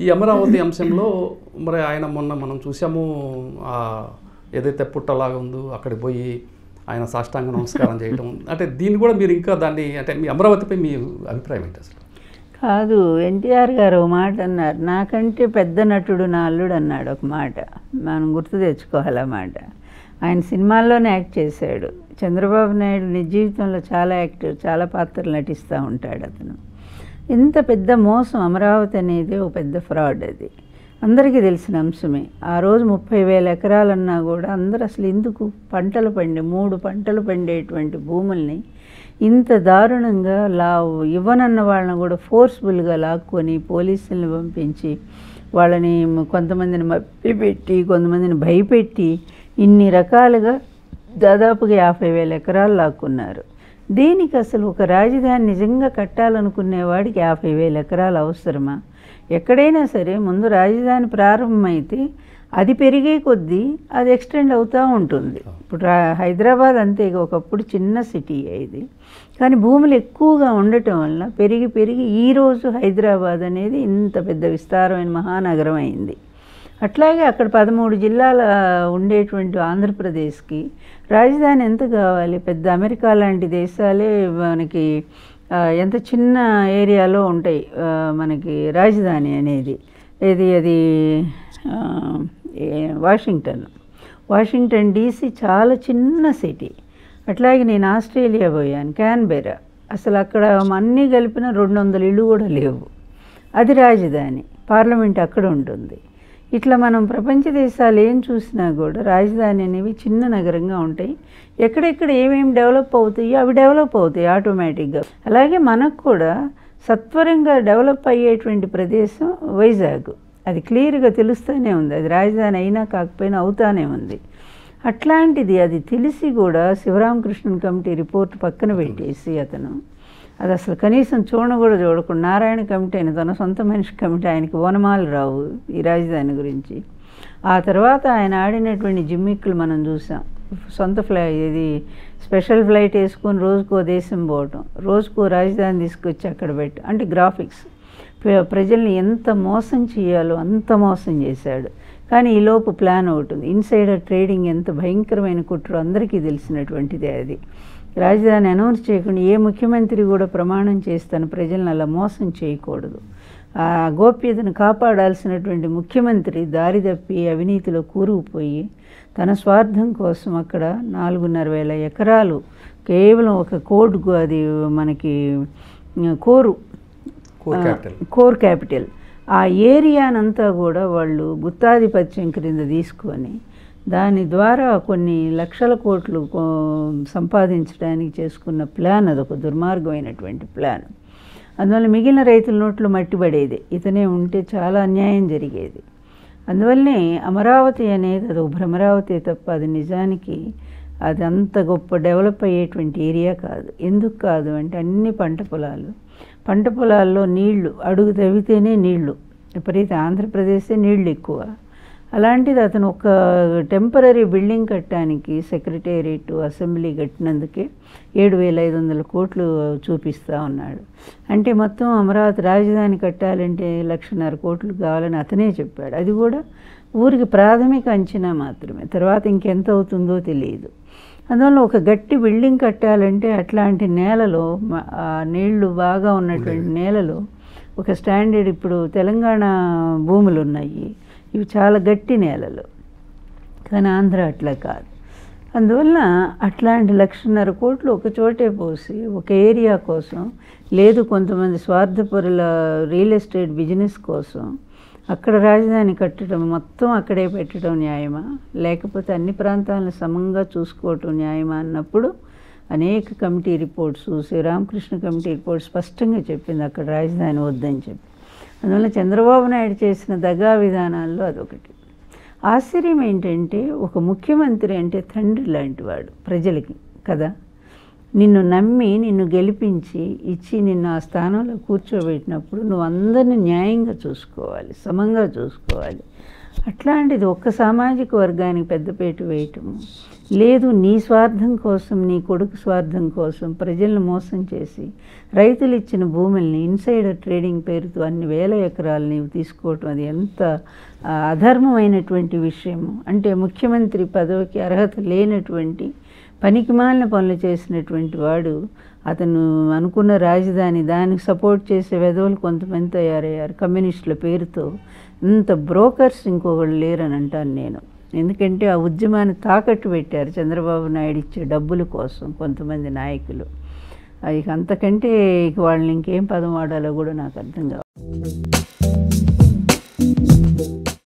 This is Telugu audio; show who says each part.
Speaker 1: ఈ అమరావతి అంశంలో మరి ఆయన మొన్న మనం చూసాము ఆ ఏదైతే పుట్టలాగా ఉందో అక్కడికి పోయి ఆయన సాష్టాంగ నమస్కారం చేయటం అంటే దీన్ని కూడా మీరు ఇంకా దాన్ని అంటే మీ అమరావతిపై మీ అభిప్రాయం ఏంటి అసలు
Speaker 2: కాదు ఎన్టీఆర్ గారు ఒక మాట అన్నారు నాకంటే పెద్ద నటుడు నా అల్లుడు అన్నాడు ఒక మాట మనం గుర్తు తెచ్చుకోవాలి ఆ మాట ఆయన సినిమాల్లోనే యాక్ట్ చేశాడు చంద్రబాబు నాయుడు నిజ జీవితంలో చాలా యాక్టర్ చాలా పాత్రలు నటిస్తూ ఉంటాడు అతను ఇంత పెద్ద మోసం అమరావతి అనేది ఒక పెద్ద ఫ్రాడ్ అది అందరికీ తెలిసిన అంశమే ఆ రోజు ముప్పై వేల ఎకరాలన్నా కూడా అందరూ అసలు ఎందుకు పంటలు పండి మూడు పంటలు పండేటువంటి భూముల్ని ఇంత దారుణంగా లా ఇవ్వనన్న వాళ్ళని కూడా ఫోర్స్ఫుల్గా లాక్కొని పోలీసుల్ని పంపించి వాళ్ళని కొంతమందిని మప్పిపెట్టి కొంతమందిని భయపెట్టి ఇన్ని రకాలుగా దాదాపుగా యాభై వేల ఎకరాలు లాక్కున్నారు దీనికి అసలు ఒక రాజధాని నిజంగా కట్టాలనుకునే వాడికి యాభై వేల ఎకరాలు అవసరమా ఎక్కడైనా సరే ముందు రాజధాని ప్రారంభమైతే అది పెరిగే కొద్దీ అది ఎక్స్టెండ్ అవుతూ ఉంటుంది ఇప్పుడు రా- హైదరాబాద్ అంతే ఒకప్పుడు చిన్న సిటీ ఇది కానీ భూములు ఎక్కువగా ఉండటం వల్ల పెరిగి పెరిగి ఈరోజు హైదరాబాద్ అనేది ఇంత పెద్ద విస్తారమైన మహానగరం అయింది అట్లాగే అక్కడ పదమూడు జిల్లాల ఉండేటువంటి ఆంధ్రప్రదేశ్కి రాజధాని ఎంత కావాలి పెద్ద అమెరికా లాంటి దేశాలే మనకి ఆ, ఎంత చిన్న ఏరియాలో ఉంటాయి ఆ, మనకి రాజధాని అనేది ఇది అది ఆ, ఏ- వాషింగ్టన్ వాషింగ్టన్ డీసీ చాలా చిన్న సిటీ అట్లాగే నేను ఆస్ట్రేలియా పోయాను క్యాన్బెరా అసలు అక్కడ అన్నీ కలిపిన రెండు వందల ఇళ్ళు కూడా లేవు అది రాజధాని పార్లమెంట్ అక్కడ ఉంటుంది ఇట్లా మనం ప్రపంచ దేశాలు ఏం చూసినా కూడా రాజధాని అనేవి చిన్న నగరంగా ఉంటాయి ఎక్కడెక్కడ ఏమేమి డెవలప్ అవుతాయో అవి డెవలప్ అవుతాయి ఆటోమేటిక్గా అలాగే మనకు కూడా సత్వరంగా డెవలప్ అయ్యేటువంటి ప్రదేశం వైజాగ్ అది క్లియర్గా తెలుస్తూనే ఉంది అది రాజధాని అయినా కాకపోయినా అవుతానే ఉంది అట్లాంటిది అది తెలిసి కూడా శివరామకృష్ణన్ కమిటీ రిపోర్ట్ పక్కన పెట్టేసి అతను అది అసలు కనీసం చూడ కూడా చూడకుండా నారాయణ కమిటీ అయిన తన సొంత మనిషి కమిటీ ఆయనకి వనమాలు రావు ఈ రాజధాని గురించి ఆ తర్వాత ఆయన ఆడినటువంటి జిమ్మిక్కులు మనం చూసాం సొంత ఫ్లై ఇది స్పెషల్ ఫ్లైట్ వేసుకొని రోజుకో దేశం పోవటం రోజుకో రాజధాని తీసుకొచ్చి అక్కడ పెట్టి అంటే గ్రాఫిక్స్ ప్ర- ప్రజల్ని ఎంత మోసం చేయాలో అంత మోసం చేశాడు కానీ ఈలోపు ప్లాన్ ఒకటి ఉంది ఇన్సైడర్ ట్రేడింగ్ ఎంత భయంకరమైన కుట్రో అందరికీ తెలిసినటువంటిదే అది రాజధాని అనౌన్స్ చేయకుండా ఏ ముఖ్యమంత్రి కూడా ప్రమాణం చేసి తన ప్రజలను అలా మోసం చేయకూడదు ఆ గోప్యతను కాపాడాల్సినటువంటి ముఖ్యమంత్రి దారి తప్పి అవినీతిలో కూరుకుపోయి తన స్వార్థం కోసం అక్కడ నాలుగున్నర వేల ఎకరాలు కేవలం ఒక కోడ్కు అది మనకి ఉమ్, కోరు
Speaker 1: కోర్
Speaker 2: ఆ,
Speaker 1: క్యాపిటల్
Speaker 2: కోర్ క్యాపిటల్ ఆ ఏరియానంతా కూడా వాళ్ళు గుత్తాధిపత్యం క్రింద తీసుకొని దాని ద్వారా కొన్ని లక్షల కోట్లు కో- సంపాదించడానికి చేసుకున్న ప్లాన్ అదొక దుర్మార్గమైనటువంటి ప్లాన్ అందువల్ల మిగిలిన రైతుల నోట్లు మట్టిపడేది ఇతనే ఉంటే చాలా అన్యాయం జరిగేది అందువల్లనే అమరావతి అనేది అది ఒక భ్రమరావతి తప్ప అది నిజానికి అది అంత గొప్ప డెవలప్ అయ్యేటువంటి ఏరియా కాదు ఎందుకు కాదు అంటే అన్ని పంట పొలాలు పంట పొలాల్లో నీళ్లు అడుగు తవ్వితేనే నీళ్లు విపరీత ఆంధ్రప్రదేశే నీళ్లు ఎక్కువ అలాంటిది అతను ఒక టెంపరీ బిల్డింగ్ కట్టడానికి సెక్రటేరియట్ అసెంబ్లీ కట్టినందుకే ఏడు వేల ఐదు వందల కోట్లు చూపిస్తూ ఉన్నాడు అంటే మొత్తం అమరావతి రాజధాని కట్టాలంటే లక్షన్నర కోట్లు కావాలని అతనే చెప్పాడు అది కూడా ఊరికి ప్రాథమిక అంచనా మాత్రమే తర్వాత ఇంకెంత అవుతుందో తెలియదు అందువల్ల ఒక గట్టి బిల్డింగ్ కట్టాలంటే అట్లాంటి నేలలో మ- ఆ నీళ్లు బాగా ఉన్నటువంటి నేలలో ఒక స్టాండర్డ్ ఇప్పుడు తెలంగాణ భూములు ఉన్నాయి ఇవి చాలా గట్టి నేలలు కానీ ఆంధ్ర అట్లా కాదు అందువల్ల అట్లాంటి లక్షన్నర కోట్లు ఒక చోటే పోసి ఒక ఏరియా కోసం లేదు కొంతమంది స్వార్థపరుల రియల్ ఎస్టేట్ బిజినెస్ కోసం అక్కడ రాజధాని కట్టడం మొత్తం అక్కడే పెట్టడం న్యాయమా లేకపోతే అన్ని ప్రాంతాలను సమంగా చూసుకోవటం న్యాయమా అన్నప్పుడు అనేక committee reports Sriramakrishna committee report స్పష్టంగా చెప్పింది అక్కడ రాజధాని వద్దని చెప్పి అందువల్ల చంద్రబాబు నాయుడు చేసిన దగా విధానాల్లో అదొకటి ఆశ్చర్యం ఏంటంటే ఒక ముఖ్యమంత్రి అంటే తండ్రి లాంటి వాడు ప్రజలకి కదా నిన్ను నమ్మి నిన్ను గెలిపించి ఇచ్చి నిన్ను ఆ స్థానంలో కూర్చోబెట్టినప్పుడు నువ్వు అందరిని న్యాయంగా చూసుకోవాలి సమంగా చూసుకోవాలి అట్లాంటిది ఒక్క సామాజిక వర్గానికి పెద్దపీట వేయటము లేదు నీ స్వార్థం కోసం నీ కొడుకు స్వార్థం కోసం ప్రజలను మోసం చేసి రైతులు ఇచ్చిన భూముల్ని ఇన్సైడర్ ట్రేడింగ్ పేరుతో అన్ని వేల ఎకరాలు నీవు తీసుకోవటం అది ఎంత ఆ, అధర్మమైనటువంటి విషయము అంటే ముఖ్యమంత్రి పదవికి అర్హత లేనటువంటి పనికిమాలిన పనులు చేసినటువంటి వాడు అతను అనుకున్న రాజధాని దానికి సపోర్ట్ చేసే వెధవలు కొంతమంది తయారయ్యారు కమ్యూనిస్టుల పేరుతో ఇంత బ్రోకర్స్ ఇంకొకళ్ళు లేరని అంటాను నేను ఎందుకంటే ఆ ఉద్యమాన్ని తాకట్టు పెట్టారు చంద్రబాబు నాయుడు ఇచ్చే డబ్బుల కోసం కొంతమంది నాయకులు ఇక అంతకంటే ఇక వాళ్ళని ఇంకేం పదం వాడాలో కూడా నాకు అర్థం కావట్లేదు